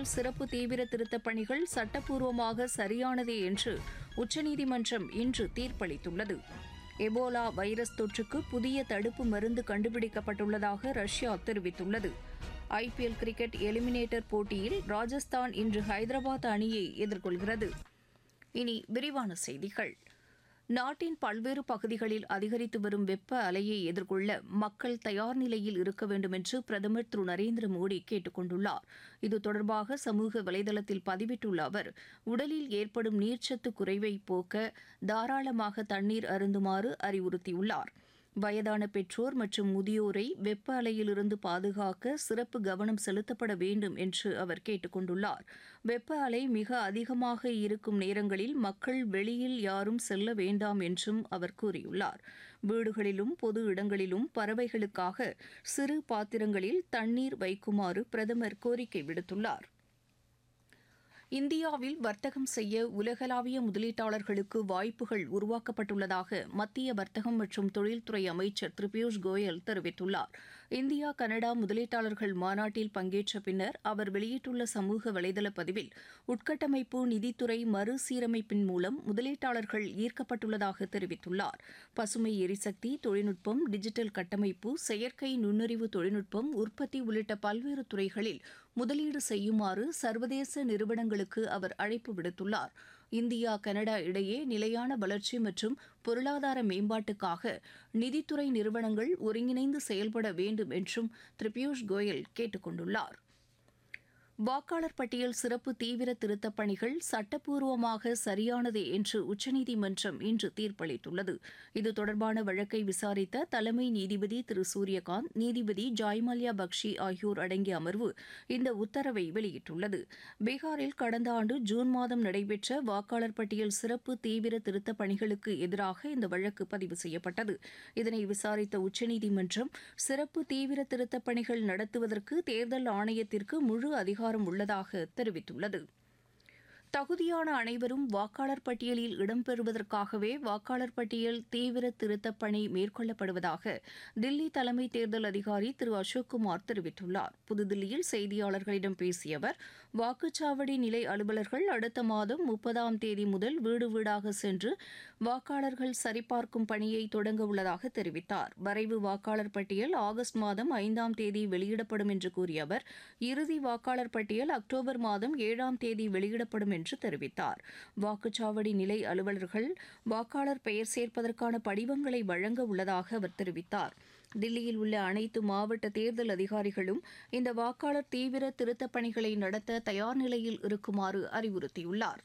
பட்டியல் சிறப்பு தீவிர திருத்தப் பணிகள் சட்டப்பூர்வமாக சரியானதே என்று உச்சநீதிமன்றம் இன்று தீர்ப்பளித்துள்ளது எபோலா வைரஸ் தொற்றுக்கு புதிய தடுப்பு மருந்து கண்டுபிடிக்கப்பட்டுள்ளதாக ரஷ்யா தெரிவித்துள்ளது ஐபிஎல் கிரிக்கெட் எலிமினேட்டர் போட்டியில் ராஜஸ்தான் இன்று ஹைதராபாத் அணியை எதிர்கொள்கிறது இனி விரிவான செய்திகள் நாட்டின் பல்வேறு பகுதிகளில் அதிகரித்து வரும் வெப்ப அலையை எதிர்கொள்ள மக்கள் தயார் நிலையில் இருக்க வேண்டும் என்று பிரதமர் திரு நரேந்திர மோடி கேட்டுக் கொண்டுள்ளார் இது தொடர்பாக சமூக வலைதளத்தில் பதிவிட்டுள்ள அவர் உடலில் ஏற்படும் நீர்ச்சத்து குறைவை போக்க தாராளமாக தண்ணீர் அருந்துமாறு அறிவுறுத்தியுள்ளார் வயதான பெற்றோர் மற்றும் முதியோரை வெப்ப அலையிலிருந்து பாதுகாக்க சிறப்பு கவனம் செலுத்தப்பட வேண்டும் என்று அவர் கேட்டுக் கொண்டுள்ளார் வெப்ப அலை மிக அதிகமாக இருக்கும் நேரங்களில் மக்கள் வெளியில் யாரும் செல்ல வேண்டாம் என்றும் அவர் கூறியுள்ளார் வீடுகளிலும் பொது இடங்களிலும் பறவைகளுக்காக சிறு பாத்திரங்களில் தண்ணீர் வைக்குமாறு பிரதமர் கோரிக்கை விடுத்துள்ளார் இந்தியாவில் வர்த்தகம் செய்ய உலகளாவிய முதலீட்டாளர்களுக்கு வாய்ப்புகள் உருவாக்கப்பட்டுள்ளதாக மத்திய வர்த்தகம் மற்றும் தொழில்துறை அமைச்சர் திரு பியூஷ் கோயல் தெரிவித்துள்ளார் இந்தியா கனடா முதலீட்டாளர்கள் மாநாட்டில் பங்கேற்ற பின்னர் அவர் வெளியிட்டுள்ள சமூக வலைதள பதிவில் உட்கட்டமைப்பு நிதித்துறை மறுசீரமைப்பின் மூலம் முதலீட்டாளர்கள் ஈர்க்கப்பட்டுள்ளதாக தெரிவித்துள்ளார் பசுமை எரிசக்தி தொழில்நுட்பம் டிஜிட்டல் கட்டமைப்பு செயற்கை நுண்ணறிவு தொழில்நுட்பம் உற்பத்தி உள்ளிட்ட பல்வேறு துறைகளில் முதலீடு செய்யுமாறு சர்வதேச நிறுவனங்களுக்கு அவர் அழைப்பு விடுத்துள்ளார் இந்தியா கனடா இடையே நிலையான வளர்ச்சி மற்றும் பொருளாதார மேம்பாட்டுக்காக நிதித்துறை நிறுவனங்கள் ஒருங்கிணைந்து செயல்பட வேண்டும் என்றும் திரு பியூஷ் கோயல் கேட்டுக் கொண்டுள்ளார் வாக்காளர் பட்டியல் சிறப்பு தீவிர திருத்தப் பணிகள் சட்டப்பூர்வமாக சரியானதே என்று உச்சநீதிமன்றம் இன்று தீர்ப்பளித்துள்ளது இது தொடர்பான வழக்கை விசாரித்த தலைமை நீதிபதி திரு சூரியகாந்த் நீதிபதி ஜாய்மல்யா பக்ஷி ஆகியோர் அடங்கிய அமர்வு இந்த உத்தரவை வெளியிட்டுள்ளது பீகாரில் கடந்த ஆண்டு ஜூன் மாதம் நடைபெற்ற வாக்காளர் பட்டியல் சிறப்பு தீவிர திருத்தப் பணிகளுக்கு எதிராக இந்த வழக்கு பதிவு செய்யப்பட்டது இதனை விசாரித்த உச்சநீதிமன்றம் சிறப்பு தீவிர திருத்தப் பணிகள் நடத்துவதற்கு தேர்தல் ஆணையத்திற்கு முழு அதிகாரம் அதிகாரம் உள்ளதாக தெரிவித்துள்ளது தகுதியான அனைவரும் வாக்காளர் பட்டியலில் இடம்பெறுவதற்காகவே வாக்காளர் பட்டியல் தீவிர திருத்தப் பணி மேற்கொள்ளப்படுவதாக தில்லி தலைமை தேர்தல் அதிகாரி திரு அசோக்குமார் தெரிவித்துள்ளார் புதுதில்லியில் செய்தியாளர்களிடம் பேசிய அவர் வாக்குச்சாவடி நிலை அலுவலர்கள் அடுத்த மாதம் முப்பதாம் தேதி முதல் வீடு வீடாக சென்று வாக்காளர்கள் சரிபார்க்கும் பணியை தொடங்க உள்ளதாக தெரிவித்தார் வரைவு வாக்காளர் பட்டியல் ஆகஸ்ட் மாதம் ஐந்தாம் தேதி வெளியிடப்படும் என்று கூறிய அவர் இறுதி வாக்காளர் பட்டியல் அக்டோபர் மாதம் ஏழாம் தேதி வெளியிடப்படும் என்று தெரிவித்தார் வாக்குச்சாவடி நிலை அலுவலர்கள் வாக்காளர் பெயர் சேர்ப்பதற்கான படிவங்களை வழங்க உள்ளதாக அவர் தெரிவித்தார் தில்லியில் உள்ள அனைத்து மாவட்ட தேர்தல் அதிகாரிகளும் இந்த வாக்காளர் தீவிர திருத்தப் பணிகளை நடத்த தயார் நிலையில் இருக்குமாறு அறிவுறுத்தியுள்ளார்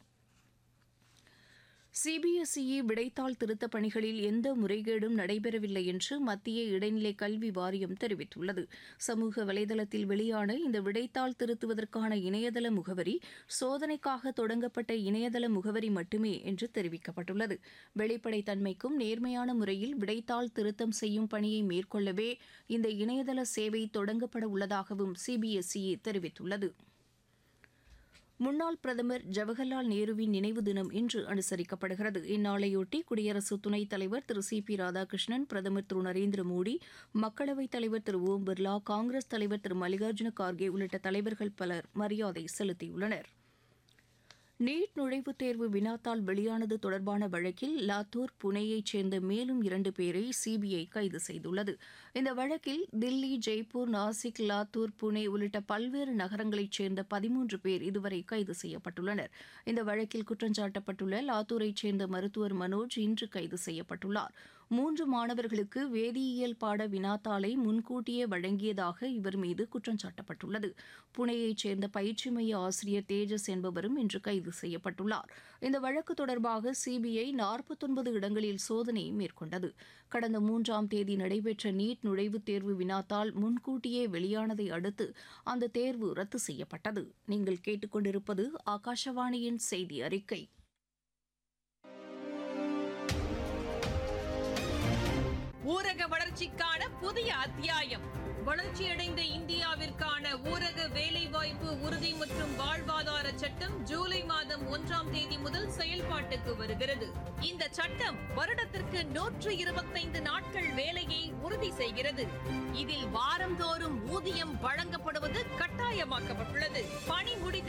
சிபிஎஸ்இ விடைத்தாள் திருத்தப் பணிகளில் எந்த முறைகேடும் நடைபெறவில்லை என்று மத்திய இடைநிலை கல்வி வாரியம் தெரிவித்துள்ளது சமூக வலைதளத்தில் வெளியான இந்த விடைத்தாள் திருத்துவதற்கான இணையதள முகவரி சோதனைக்காக தொடங்கப்பட்ட இணையதள முகவரி மட்டுமே என்று தெரிவிக்கப்பட்டுள்ளது வெளிப்படைத்தன்மைக்கும் நேர்மையான முறையில் விடைத்தாள் திருத்தம் செய்யும் பணியை மேற்கொள்ளவே இந்த இணையதள சேவை தொடங்கப்பட உள்ளதாகவும் சிபிஎஸ்இ தெரிவித்துள்ளது முன்னாள் பிரதமர் ஜவஹர்லால் நேருவின் நினைவு தினம் இன்று அனுசரிக்கப்படுகிறது இந்நாளையொட்டி குடியரசு துணைத் தலைவர் திரு சி பி ராதாகிருஷ்ணன் பிரதமர் திரு நரேந்திர மோடி மக்களவைத் தலைவர் திரு ஓம் பிர்லா காங்கிரஸ் தலைவர் திரு மல்லிகார்ஜுன கார்கே உள்ளிட்ட தலைவர்கள் பலர் மரியாதை செலுத்தியுள்ளனர் நீட் நுழைவுத் தேர்வு வினாத்தாள் வெளியானது தொடர்பான வழக்கில் லாத்தூர் புனேயைச் சேர்ந்த மேலும் இரண்டு பேரை சிபிஐ கைது செய்துள்ளது இந்த வழக்கில் தில்லி ஜெய்ப்பூர் நாசிக் லாத்தூர் புனே உள்ளிட்ட பல்வேறு நகரங்களைச் சேர்ந்த பதிமூன்று பேர் இதுவரை கைது செய்யப்பட்டுள்ளனர் இந்த வழக்கில் குற்றஞ்சாட்டப்பட்டுள்ள லாத்தூரைச் சேர்ந்த மருத்துவர் மனோஜ் இன்று கைது செய்யப்பட்டுள்ளார் மூன்று மாணவர்களுக்கு வேதியியல் பாட வினாத்தாளை முன்கூட்டியே வழங்கியதாக இவர் மீது குற்றஞ்சாட்டப்பட்டுள்ளது புனேயைச் சேர்ந்த பயிற்சி மைய ஆசிரியர் தேஜஸ் என்பவரும் இன்று கைது செய்யப்பட்டுள்ளார் இந்த வழக்கு தொடர்பாக சிபிஐ நாற்பத்தொன்பது இடங்களில் சோதனை மேற்கொண்டது கடந்த மூன்றாம் தேதி நடைபெற்ற நீட் நுழைவுத் தேர்வு வினாத்தால் முன்கூட்டியே வெளியானதை அடுத்து அந்த தேர்வு ரத்து செய்யப்பட்டது நீங்கள் கேட்டுக்கொண்டிருப்பது ஆகாஷவாணியின் செய்தி அறிக்கை ஊரக வளர்ச்சிக்கான புதிய அத்தியாயம் வளர்ச்சியடைந்த இந்தியாவிற்கான ஊரக வேலைவாய்ப்பு உறுதி மற்றும் வாழ்வாதார சட்டம் ஜூலை மாதம் ஒன்றாம் தேதி முதல் செயல்பாட்டுக்கு வருகிறது இந்த சட்டம் வருடத்திற்கு நூற்று இருபத்தைந்து நாட்கள் வேலையை உறுதி செய்கிறது இதில் வாரந்தோறும் ஊதியம் வழங்கப்படுவது கட்டாயமாக்கப்பட்டுள்ளது பணி முடிந்த